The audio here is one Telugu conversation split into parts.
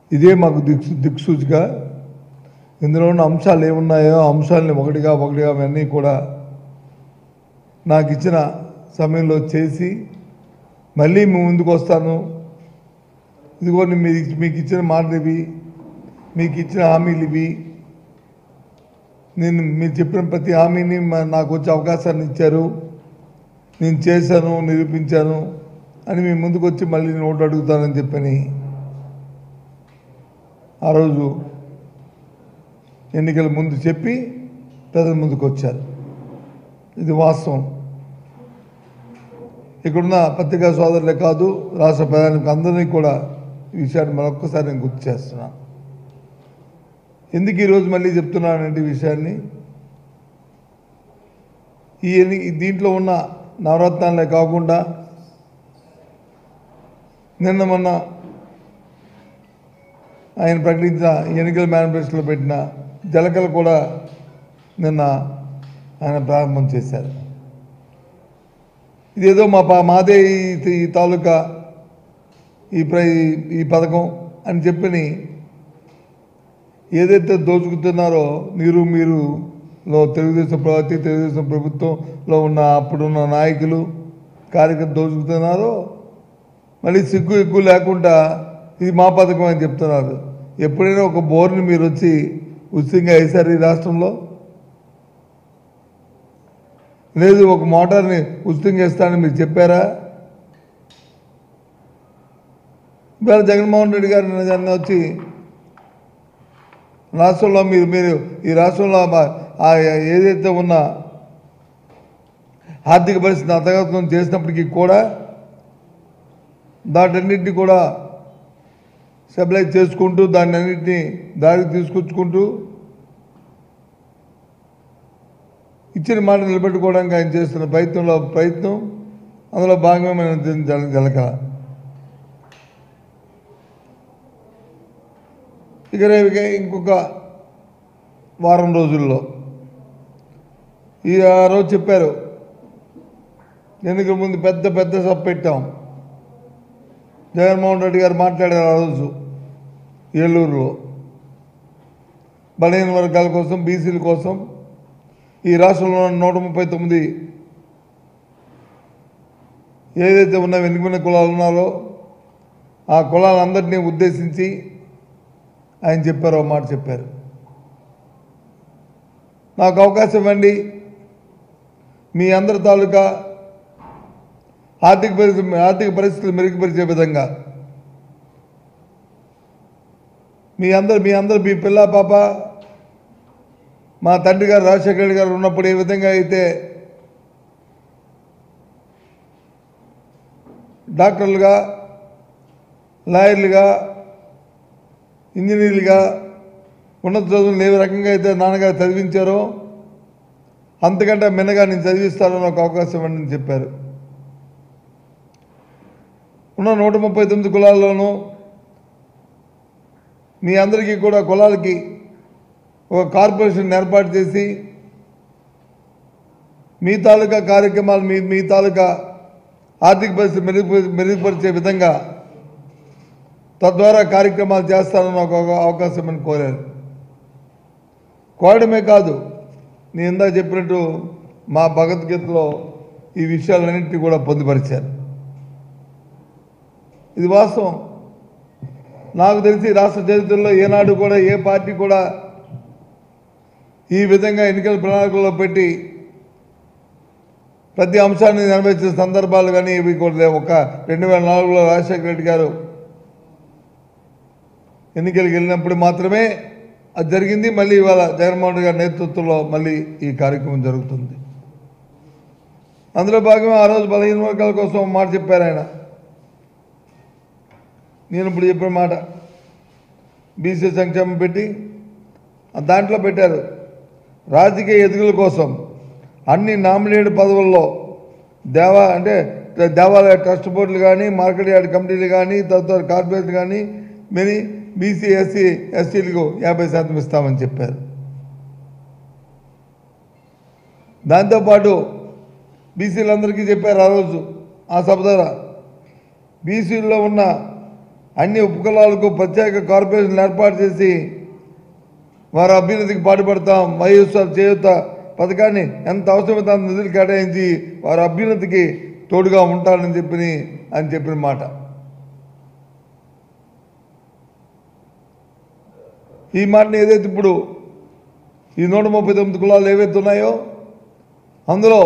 ఇదే మాకు దిక్సు దిక్సూచిక ఇందులో ఉన్న అంశాలు ఏమున్నాయో ఆ అంశాలని ఒకటిగా ఒకటిగా అవన్నీ కూడా నాకు ఇచ్చిన సమయంలో చేసి మళ్ళీ మీ ముందుకు వస్తాను ఇదిగో నేను మీ- మీకు ఇచ్చిన మాటలు ఇవి మీకు ఇచ్చిన హామీలు ఇవి నేను మీరు చెప్పిన ప్రతి హామీని మ- నాకు వచ్చే అవకాశాన్ని ఇచ్చారు నేను చేశాను నిరూపించాను అని మీ ముందుకు వచ్చి మళ్ళీ నోటు అడుగుతానని చెప్పని ఆ రోజు ఎన్నికల ముందు చెప్పి ప్రజల ముందుకు వచ్చారు ఇది వాస్తవం ఇక్కడున్న పత్రికా సోదరులే కాదు రాష్ట్ర ప్రధానికి అందరినీ కూడా ఈ విషయాన్ని మరొక్కసారి నేను గుర్తు చేస్తున్నాను ఎందుకు ఈరోజు మళ్ళీ చెప్తున్నానంటే ఈ విషయాన్ని ఈ ఎన్ని- ఈ దీంట్లో ఉన్న నవరత్నాలే కాకుండా నిన్న మొన్న ఆయన ప్రకటించిన ఎన్నికల మేనిఫెస్టోలో పెట్టిన జలకలు కూడా నిన్న ఆయన ప్రారంభం చేశారు ఇదేదో మా పా మాదే ఈ- ఈ తాలూకా ఈ ప్ర ఈ- ఈ పథకం అని చెప్పని ఏదైతే దోచుకుతున్నారో మీరు మీరు లో తెలుగుదేశం ప్రవర్తి తెలుగుదేశం ప్రభుత్వంలో ఉన్న అప్పుడున్న నాయకులు కార్యకర్త దోచుకుతున్నారో మళ్ళీ సిగ్గు ఎక్కువ లేకుండా ఇది మా పథకం అని చెప్తున్నారు ఎప్పుడైనా ఒక బోర్ని మీరు వచ్చి ఉచితంగా వేశారు ఈ రాష్ట్రంలో లేదు ఒక మోటార్ని ఉచితంగా ఇస్తానని మీరు చెప్పారా ఇవాళ జగన్మోహన్ రెడ్డి గారు నిన్న నిన్న వచ్చి రాష్ట్రంలో మీరు మీరు ఈ రాష్ట్రంలో మా- ఆ ఏదైతే ఉన్న ఆర్థిక పరిస్థితిని అతగతం చేసినప్పటికీ కూడా దాటన్నిటిని కూడా స్టెబిలైజ్ చేసుకుంటూ దాన్ని అన్నింటినీ దారికి తీసుకొచ్చుకుంటూ ఇచ్చిన మాట నిలబెట్టుకోవడానికి ఆయన చేస్తున్న ప్రయత్నంలో ప్రయత్నం అందులో భాగమే మనం జల జలకల ఇక రేపు ఇంకొక వారం రోజుల్లో ఈ ఆ రోజు చెప్పారు ఎన్నికల ముందు పెద్ద పెద్ద సభ పెట్టాం జగన్మోహన్ రెడ్డి గారు మాట్లాడారు ఆ రోజు ఏలూరులో బలహీన వర్గాల కోసం బీసీల కోసం ఈ రాష్ట్రంలో ఉన్న నూట ముప్పై తొమ్మిది ఏదైతే ఉన్న వెనుకబడిన కులాలు ఉన్నారో ఆ కులాలందరినీ ఉద్దేశించి ఆయన చెప్పారు ఒక మాట చెప్పారు నాకు అవకాశం ఇవ్వండి మీ అందరి తాలూకా ఆర్థిక పరిస్థితి ఆర్థిక పరిస్థితులు మెరుగుపరిచే విధంగా మీ అందరు మీ అందరు మీ పిల్ల పాప మా తండ్రి గారు రాజశేఖర రెడ్డి గారు ఉన్నప్పుడు ఏ విధంగా అయితే డాక్టర్లుగా లాయర్లుగా ఇంజనీర్లుగా ఉన్నత చదువులు ఏ రకంగా అయితే నాన్నగారు చదివించారో అంతకంటే మిన్నగా నేను చదివిస్తానని ఒక అవకాశం ఇవ్వండి అని చెప్పారు ఉన్న నూట ముప్పై తొమ్మిది కులాల్లోనూ మీ అందరికీ కూడా కులాలకి ఒక కార్పొరేషన్ ఏర్పాటు చేసి మీ తాలూకా కార్యక్రమాలు మీ మీ తాలూకా ఆర్థిక పరిస్థితి మెరుగు మెరుగుపరిచే విధంగా తద్వారా కార్యక్రమాలు చేస్తానని ఒక ఒక అవకాశం అని కోరారు కోరడమే కాదు నేను ఇందాక చెప్పినట్టు మా భగవద్గీతలో ఈ విషయాలన్నింటినీ కూడా పొందుపరిచారు ఇది వాస్తవం నాకు తెలిసి రాష్ట్ర చరిత్రలో ఏనాడు కూడా ఏ పార్టీ కూడా ఈ విధంగా ఎన్నికల ప్రణాళికలో పెట్టి ప్రతి అంశాన్ని నెరవేర్చిన సందర్భాలు కానీ ఇవి కూడా లేవు ఒక రెండు వేల నాలుగులో రాజశేఖర రెడ్డి గారు ఎన్నికలకు వెళ్ళినప్పుడు మాత్రమే అది జరిగింది మళ్ళీ ఇవాళ జగన్మోహన్ రెడ్డి గారి నేతృత్వంలో మళ్ళీ ఈ కార్యక్రమం జరుగుతుంది అందులో భాగంగా ఆ రోజు బలహీన వర్గాల కోసం ఒక మాట చెప్పారు ఆయన నేను ఇప్పుడు చెప్పిన మాట బీసీ సంక్షేమం పెట్టి ఆ దాంట్లో పెట్టారు రాజకీయ ఎదుగుల కోసం అన్ని నామినేటెడ్ పదవుల్లో దేవా అంటే దేవాలయ ట్రస్ట్ బోర్డులు కానీ మార్కెట్ యార్డ్ కమిటీలు కానీ తదితర కార్పొరేట్లు కానీ మెనీ బీసీ ఎస్సీ ఎస్టీలకు యాభై శాతం ఇస్తామని చెప్పారు దాంతోపాటు బీసీలందరికీ చెప్పారు ఆ రోజు ఆ సభ ద్వారా బీసీల్లో ఉన్న అన్ని ఉపకులాలకు ప్రత్యేక కార్పొరేషన్లు ఏర్పాటు చేసి వారి అభ్యున్నతికి పాటుపడతాం వైఎస్ఆర్ చేయూత పథకాన్ని ఎంత అవసరమైతే అంత నిధులు కేటాయించి వారి అభ్యున్నతికి తోడుగా ఉంటారని చెప్పి అని చెప్పిన మాట ఈ మాటని ఏదైతే ఇప్పుడు ఈ నూట ముప్పై తొమ్మిది కులాలు ఏవైతే ఉన్నాయో అందులో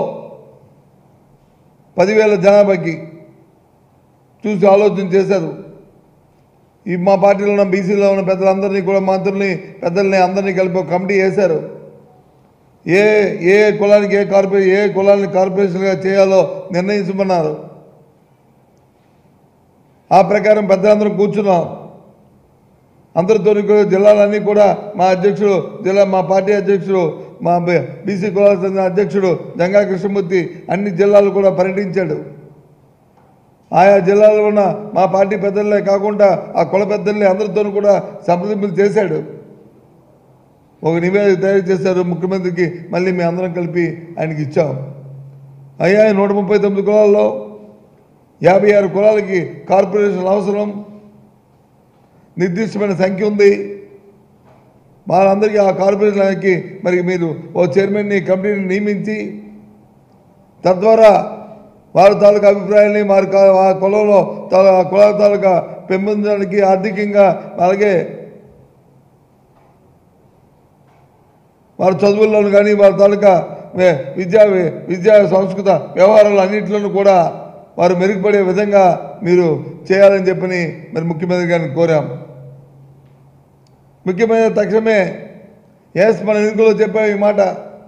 పదివేల జనాభాకి చూసి ఆలోచన చేశారు ఈ మా పార్టీలో ఉన్న బీసీలో ఉన్న పెద్దలందరినీ కూడా మంత్రుల్ని పెద్దల్ని అందరినీ కలిపి ఒక కమిటీ వేశారు ఏ ఏ కులానికి ఏ కార్పొరే ఏ కులాన్ని కార్పొరేషన్గా చేయాలో నిర్ణయించమన్నారు ఆ ప్రకారం పెద్దలందరం కూర్చున్నాం అందరితో కూడా జిల్లాలన్నీ కూడా మా అధ్యక్షుడు జిల్లా మా పార్టీ అధ్యక్షుడు మా బి- బీసీ కులాలకు చెందిన అధ్యక్షుడు జంగా కృష్ణమూర్తి అన్ని జిల్లాలు కూడా పర్యటించాడు ఆయా జిల్లాలో ఉన్న మా పార్టీ పెద్దలే కాకుండా ఆ కుల పెద్దల్ని అందరితో కూడా సంప్రదింపులు చేశాడు ఒక నివేదిక తయారు చేశారు ముఖ్యమంత్రికి మళ్ళీ మేము అందరం కలిపి ఆయనకి ఇచ్చాం అయ్యా ఈ నూట ముప్పై తొమ్మిది కులాల్లో యాభై ఆరు కులాలకి కార్పొరేషన్ అవసరం నిర్దిష్టమైన సంఖ్య ఉంది వారందరికీ ఆ కార్పొరేషన్కి మరి మీరు ఓ చైర్మన్ని కమిటీని నియమించి తద్వారా వారి తాలూకా అభిప్రాయాన్ని వారి కా- ఆ కులంలో తా- ఆ కులాల తాలూకా పెంపొందడానికి ఆర్థికంగా అలాగే వారి చదువుల్లోనూ కానీ వారి తాలూకా వి- విద్యా వి- విద్యా సంస్కృత వ్యవహారాలు అన్నింటిలోనూ కూడా వారు మెరుగుపడే విధంగా మీరు చేయాలని చెప్పని మరి ముఖ్యమంత్రి గారిని కోరాం ముఖ్యమైన తక్షణమే ఎస్ మన ఎన్నికల్లో చెప్పాం ఈ మాట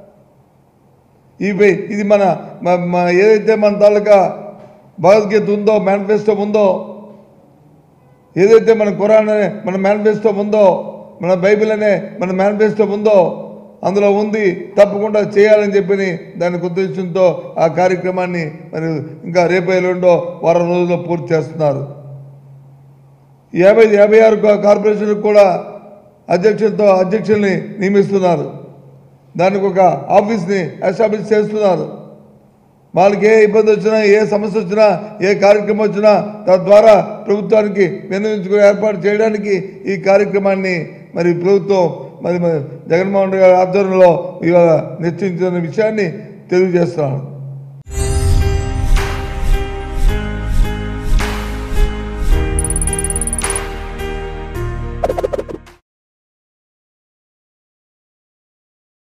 ఇవి ఇది మన మ- మన ఏదైతే మన తాలూకా భగవద్గీత ఉందో మేనిఫెస్టో ఉందో ఏదైతే మన ఖురాన్ అనే మన మేనిఫెస్టో ఉందో మన బైబిల్ అనే మన మేనిఫెస్టో ఉందో అందులో ఉంది తప్పకుండా చేయాలని చెప్పి దాని ఉద్దేశంతో ఆ కార్యక్రమాన్ని మరి ఇంకా రేపు ఎల్లుండో వారం రోజుల్లో పూర్తి చేస్తున్నారు యాభై యాభై ఆరు కా- కార్పొరేషన్లకు కూడా అధ్యక్షులతో అధ్యక్షుల్ని నియమిస్తున్నారు దానికి ఒక ఆఫీస్ని ఎస్టాబ్లిష్ చేస్తున్నారు వాళ్ళకి ఏ ఇబ్బంది వచ్చినా ఏ సమస్య వచ్చినా ఏ కార్యక్రమం వచ్చినా తద్వారా ప్రభుత్వానికి వినియోగించుకుని ఏర్పాటు చేయడానికి ఈ కార్యక్రమాన్ని మరి ప్రభుత్వం మరి మరి జగన్మోహన్ రెడ్డి గారి ఆధ్వర్యంలో ఇవాళ నిశ్చయించిన విషయాన్ని తెలియజేస్తున్నాను